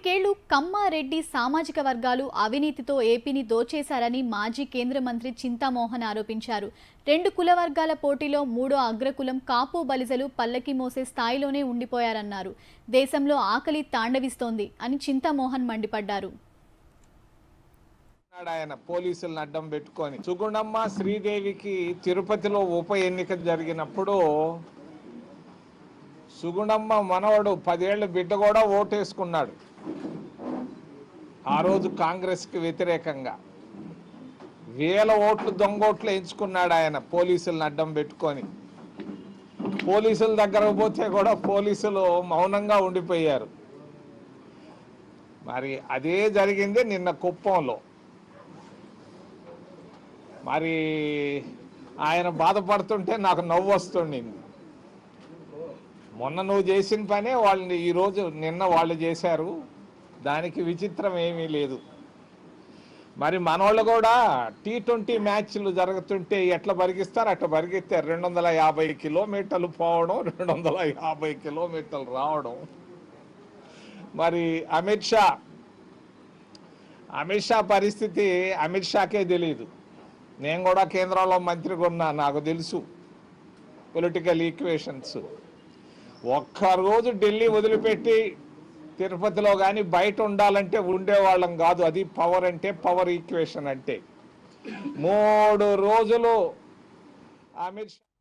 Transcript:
పాతికేళ్లు కమ్మారెడ్డి సామాజిక వర్గాలు అవినీతితో ఏపీని దోచేశారని మాజీ కేంద్ర మంత్రి చింతామోహన్ ఆరోపించారు రెండు కుల వర్గాల పోటీలో మూడో అగ్రకులం కాపు బలిజలు పల్లకి మోసే స్థాయిలోనే ఉండిపోయారన్నారు దేశంలో ఆకలి తాండవిస్తోంది అని చింతామోహన్ మండిపడ్డారు ఉన్నాడు ఆయన పోలీసులను అడ్డం పెట్టుకొని సుగుణమ్మ శ్రీదేవికి తిరుపతిలో ఉప ఎన్నిక జరిగినప్పుడు సుగుణమ్మ మనవడు పదేళ్ల బిడ్డ కూడా ఓటేసుకున్నాడు ఆ రోజు కాంగ్రెస్కి వ్యతిరేకంగా వేల ఓట్లు దొంగోట్లు ఎంచుకున్నాడు ఆయన పోలీసులను అడ్డం పెట్టుకొని పోలీసుల దగ్గరకు పోతే కూడా పోలీసులు మౌనంగా ఉండిపోయారు మరి అదే జరిగింది నిన్న కుప్పంలో మరి ఆయన బాధపడుతుంటే నాకు నవ్వు వస్తుండింది మొన్న నువ్వు చేసిన పనే వాళ్ళని ఈరోజు నిన్న వాళ్ళు చేశారు దానికి విచిత్రం ఏమీ లేదు మరి మనోళ్ళు కూడా టీ ట్వంటీ మ్యాచ్లు జరుగుతుంటే ఎట్లా బరిగిస్తారు అట్లా బరిగిస్తారు రెండు వందల యాభై కిలోమీటర్లు పోవడం రెండు వందల యాభై కిలోమీటర్లు రావడం మరి అమిత్ షా అమిత్ షా పరిస్థితి అమిత్ షాకే తెలియదు నేను కూడా కేంద్రంలో మంత్రిగా ఉన్నా నాకు తెలుసు పొలిటికల్ ఈక్వేషన్స్ ఒక్కరోజు ఢిల్లీ వదిలిపెట్టి తిరుపతిలో కానీ బయట ఉండాలంటే ఉండేవాళ్ళం కాదు అది పవర్ అంటే పవర్ ఈక్వేషన్ అంటే మూడు రోజులు అమిత్ షా